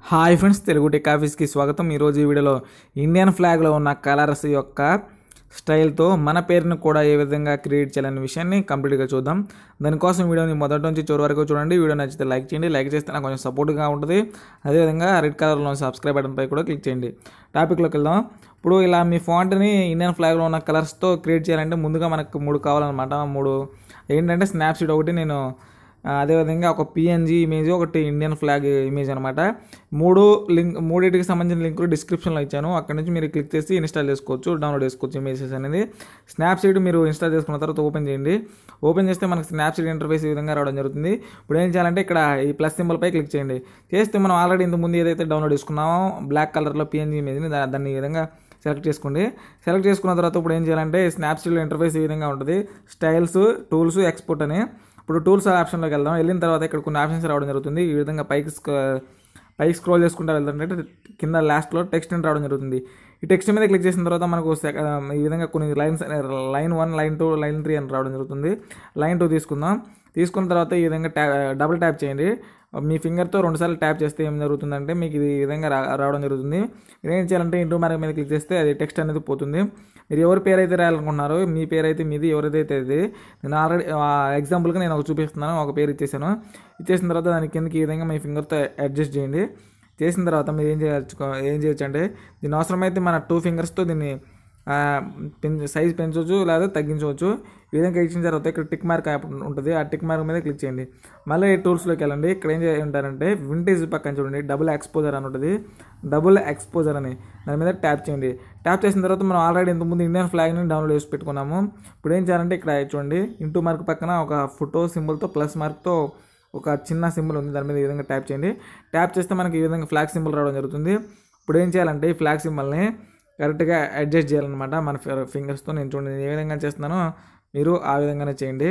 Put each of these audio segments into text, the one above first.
hi friends Telugu tech ఆఫీస్కి స్వాగతం ఈరోజు ఈ వీడియోలో ఇండియన్ ఫ్లాగ్లో ఉన్న కలర్స్ యొక్క స్టైల్తో మన పేరును కూడా ఏ విధంగా క్రియేట్ చేయాలనే విషయాన్ని కంప్లీట్గా చూద్దాం దానికోసం వీడియోని మొదటి నుంచి చివరి వరకు చూడండి వీడియో నచ్చితే లైక్ చేయండి లైక్ చేస్తే నాకు కొంచెం సపోర్ట్గా ఉంటుంది అదేవిధంగా రెడ్ కలర్లో సబ్స్క్రైబ్ బటన్పై కూడా క్లిక్ చేయండి టాపిక్లోకి వెళ్దాం ఇప్పుడు ఇలా మీ ఫాంట్ని ఇండియన్ ఫ్లాగ్లో ఉన్న కలర్స్తో క్రియేట్ చేయాలంటే ముందుగా మనకు మూడు కావాలన్నమాట మూడు ఏంటంటే స్నాప్సీడ్ ఒకటి నేను ఆ, అదేవిధంగా ఒక పిఎన్జీ ఇమేజ్ ఒకటి ఇండియన్ ఫ్లాగ్ ఇమేజ్ అనమాట మూడు లింక్ మూడింటికి సంబంధించిన లింకులు డిస్క్రిప్షన్లో ఇచ్చాను అక్కడ నుంచి మీరు క్లిక్ చేసి ఇన్స్టాల్ చేసుకోవచ్చు డౌన్లోడ్ చేసుకోవచ్చు ఇమేజెస్ అనేది స్నాప్సీడ్ మీరు ఇన్స్టాల్ చేసుకున్న తర్వాత ఓపెన్ చేయండి ఓపెన్ చేస్తే మనకి స్నాప్సీడ్ ఇంటర్ఫేస్ ఈ విధంగా రావడం జరుగుతుంది ఇప్పుడు ఏం చేయాలంటే ఇక్కడ ఈ ప్లస్ సింబల్ పై క్లిక్ చేయండి చేస్తే మనం ఆల్రెడీ ఇంత ముందు ఏదైతే డౌన్లోడ్ చేసుకున్నామో బ్లాక్ కలర్లో పిఎన్జీ ఇమేజ్ని దా- దాన్ని ఈ విధంగా సెలెక్ట్ చేసుకోండి సెలెక్ట్ చేసుకున్న తర్వాత ఇప్పుడు ఏం చేయాలంటే స్నాప్సీడ్ ఇంటర్ఫేస్ ఈ విధంగా ఉంటుంది స్టైల్స్ టూల్స్ ఎక్స్పోర్ట్ అని ఇప్పుడు టూల్స్ ఆప్షన్లోకి వెళ్దాం వెళ్ళిన తర్వాత ఇక్కడ కొన్ని ఆప్షన్స్ రావడం జరుగుతుంది ఈ విధంగా పైకి స్క- పైకి స్క్రోల్ చేసుకుంటూ వెళ్తుంటే కింద లాస్ట్లో టెక్స్ట్ అని రావడం జరుగుతుంది ఈ టెక్స్ట్ మీద క్లిక్ చేసిన తర్వాత మనకు సెక- ఈ విధంగా కొన్ని lines line one line two line three అని రావడం జరుగుతుంది లైన్ టూ తీసుకుందాం తీసుకున్న తర్వాత ఈ విధంగా ట్యా డబుల్ ట్యాప్ చేయండి మీ ఫింగర్తో రెండుసార్లు ట్యాప్ చేస్తే ఏం జరుగుతుందంటే మీకు ఇది ఈ విధంగా రా రావడం జరుగుతుంది మీరు ఏం చేయాలంటే ఇంటూ మార్క్ మీద క్లిక్ చేస్తే అది టెక్స్ట్ అనేది పోతుంది మీరు ఎవరి పేరు అయితే రాయాలనుకుంటున్నారో మీ పేరు అయితే మీది ఎవరైతే అది నేను ఆల్రెడీ ఎగ్జాంపుల్గా నేను ఒక చూపిస్తున్నాను ఒక పేరు ఇచ్చేసాను ఇచ్చేసిన తర్వాత దాని కిందకి ఈ విధంగా మీ ఫింగర్తో అడ్జస్ట్ చేయండి చేసిన తర్వాత మీరు ఏం చేయొచ్చు ఏం చేయొచ్చు అంటే దీని అవసరమైతే మన టూ ఫింగర్స్తో దీన్ని ఆ, పెన్ సైజ్ పెంచవచ్చు లేదా తగ్గించవచ్చు ఈ విధంగా ఇచ్చిన తర్వాత ఇక్కడ టిక్ మార్క్ యాప్ ఉంటుంది ఆ టిక్ మార్క్ మీద క్లిక్ చేయండి మళ్ళీ టూల్స్లోకి వెళ్ళండి ఇక్కడ ఏం చేయంటారంటే వింటేజ్ పక్కన చూడండి డబుల్ ఎక్స్పోజర్ అని ఉంటుంది డబుల్ ఎక్స్పోజర్ అని దాని మీద ట్యాప్ చేయండి ట్యాప్ చేసిన తర్వాత మనం ఆల్రెడీ ఇంతకుముందు ఇండియన్ ఫ్లాగ్ని డౌన్లోడ్ చేసి పెట్టుకున్నాము ఇప్పుడు ఏం చేయాలంటే ఇక్కడ చూడండి ఇంటూ మార్క్ పక్కన ఒక ఫోటో సింబల్తో ప్లస్ మార్క్తో ఒక చిన్న సింబల్ ఉంది దాని మీద ఈ విధంగా ట్యాప్ చేయండి ట్యాప్ చేస్తే మనకి ఈ విధంగా ఫ్లాగ్ సింబల్ రావడం జరుగుతుంది ఇప్పుడు ఏం చేయాలంటే ఈ ఫ్లాగ్ సింబల్ని కరెక్ట్గా అడ్జస్ట్ చేయాలన్నమాట మన ఫింగర్స్తో నేను చూడండి నేను ఏ విధంగా చేస్తున్నానో మీరు ఆ విధంగానే చేయండి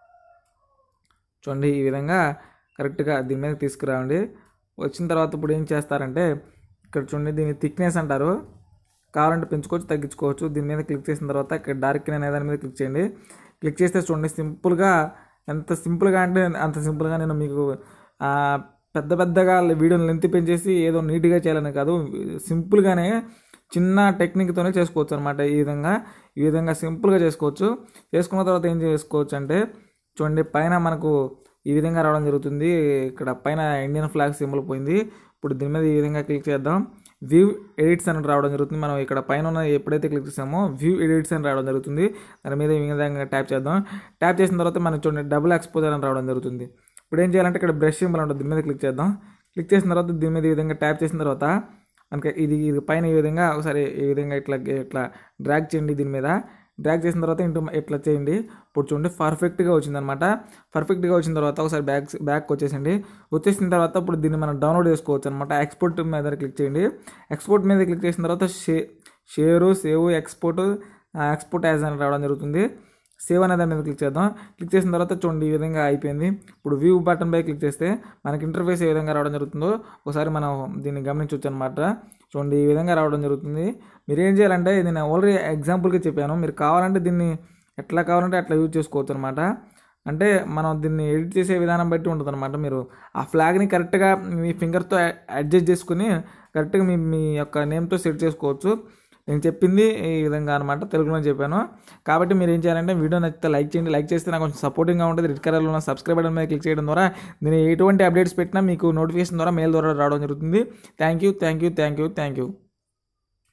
చూడండి ఈ విధంగా కరెక్ట్గా దీని మీద తీసుకురావండి వచ్చిన తర్వాత ఇప్పుడు ఏం చేస్తారంటే ఇక్కడ చూడండి దీని థిక్నెస్ అంటారు కావాలంటే పెంచుకోవచ్చు తగ్గించుకోవచ్చు దీని మీద క్లిక్ చేసిన తర్వాత ఇక్కడ డార్క్ అనే దాని మీద క్లిక్ చేయండి క్లిక్ చేస్తే చూడండి సింపుల్గా ఎంత సింపుల్గా అంటే అంత సింపుల్గా నేను మీకు ఆ, పెద్ద పెద్దగా వీడియోని లెంత్ పెంచేసి ఏదో నీట్గా చేయాలని కాదు సింపుల్గానే చిన్న టెక్నిక్తోనే చేసుకోవచ్చు అనమాట ఈ విధంగా ఈ విధంగా సింపుల్గా చేసుకోవచ్చు చేసుకున్న తర్వాత ఏం చేసుకోవచ్చు అంటే చూడండి పైన మనకు ఈ విధంగా రావడం జరుగుతుంది ఇక్కడ పైన ఇండియన్ ఫ్లాగ్ సింబల్ పోయింది ఇప్పుడు దీని మీద ఈ విధంగా క్లిక్ చేద్దాం వ్యూ ఎడిట్స్ అని రావడం జరుగుతుంది మనం ఇక్కడ పైన ఉన్న ఎప్పుడైతే క్లిక్ చేసామో వ్యూ ఎడిట్స్ అని రావడం జరుగుతుంది దాని మీద ఈ విధంగా ట్యాప్ చేద్దాం ట్యాప్ చేసిన తర్వాత మనకి చూడండి డబుల్ ఎక్స్పోజర్ అని రావడం జరుగుతుంది ఇప్పుడు ఏం చేయాలంటే ఇక్కడ బ్రష్ సింబల్ ఉంటుంది దీని మీద క్లిక్ చేద్దాం క్లిక్ చేసిన తర్వాత దీని మీద ఈ విధంగా ట్యాప్ చేసిన తర్వాత మనకి ఇది ఇది పైన ఈ విధంగా ఒకసారి ఈ విధంగా ఇట్లా ఇట్లా డ్రాగ్ చేయండి దీని మీద డ్రాగ్ చేసిన తర్వాత ఇంటూ ఇట్లా చేయండి ఇప్పుడు చూడండి పర్ఫెక్ట్గా వచ్చిందనమాట పర్ఫెక్ట్గా వచ్చిన తర్వాత ఒకసారి బ్యాక్ బ్యాక్ వచ్చేసండి వచ్చేసిన తర్వాత ఇప్పుడు దీన్ని మనం డౌన్లోడ్ చేసుకోవచ్చు అనమాట ఎక్స్పోర్ట్ మీద క్లిక్ చేయండి ఎక్స్పోర్ట్ మీద క్లిక్ చేసిన తర్వాత షే share save export export as అని రావడం జరుగుతుంది సేవ్ అనే దాని మీద క్లిక్ చేద్దాం క్లిక్ చేసిన తర్వాత చూడండి ఈ విధంగా అయిపోయింది ఇప్పుడు వ్యూ బటన్ పై క్లిక్ చేస్తే మనకి ఇంటర్ఫేస్ ఏ విధంగా రావడం జరుగుతుందో ఒకసారి మనం దీన్ని గమనించవచ్చు అనమాట చూడండి ఈ విధంగా రావడం జరుగుతుంది మీరు ఏం చేయాలంటే ఇది నేను ఆల్రెడీ ఎగ్జాంపుల్గా చెప్పాను మీరు కావాలంటే దీన్ని ఎట్లా కావాలంటే అట్లా యూజ్ చేసుకోవచ్చు అనమాట అంటే మనం దీన్ని ఎడిట్ చేసే విధానం బట్టి ఉంటుంది అనమాట మీరు ఆ ఫ్లాగ్ని కరెక్ట్గా మీ ఫింగర్తో అడ్జస్ట్ చేసుకుని కరెక్ట్గా మీ మీ యొక్క నేమ్తో సెట్ చేసుకోవచ్చు నేను చెప్పింది ఈ విధంగా అనమాట తెలుగులో చెప్పాను కాబట్టి మీరు ఏం చేయాలంటే వీడియో నచ్చితే లైక్ చేయండి లైక్ చేస్తే నాకు కొంచెం సపోర్టింగ్గా ఉంటుంది రెడ్ కలర్లో ఉన్న సబ్స్క్రైబ్ బటన్ మీద క్లిక్ చేయడం ద్వారా నేను ఎటువంటి అప్డేట్స్ పెట్టినా మీకు నోటిఫికేషన్ ద్వారా మెయిల్ ద్వారా రావడం జరుగుతుంది thank you thank you thank you thank you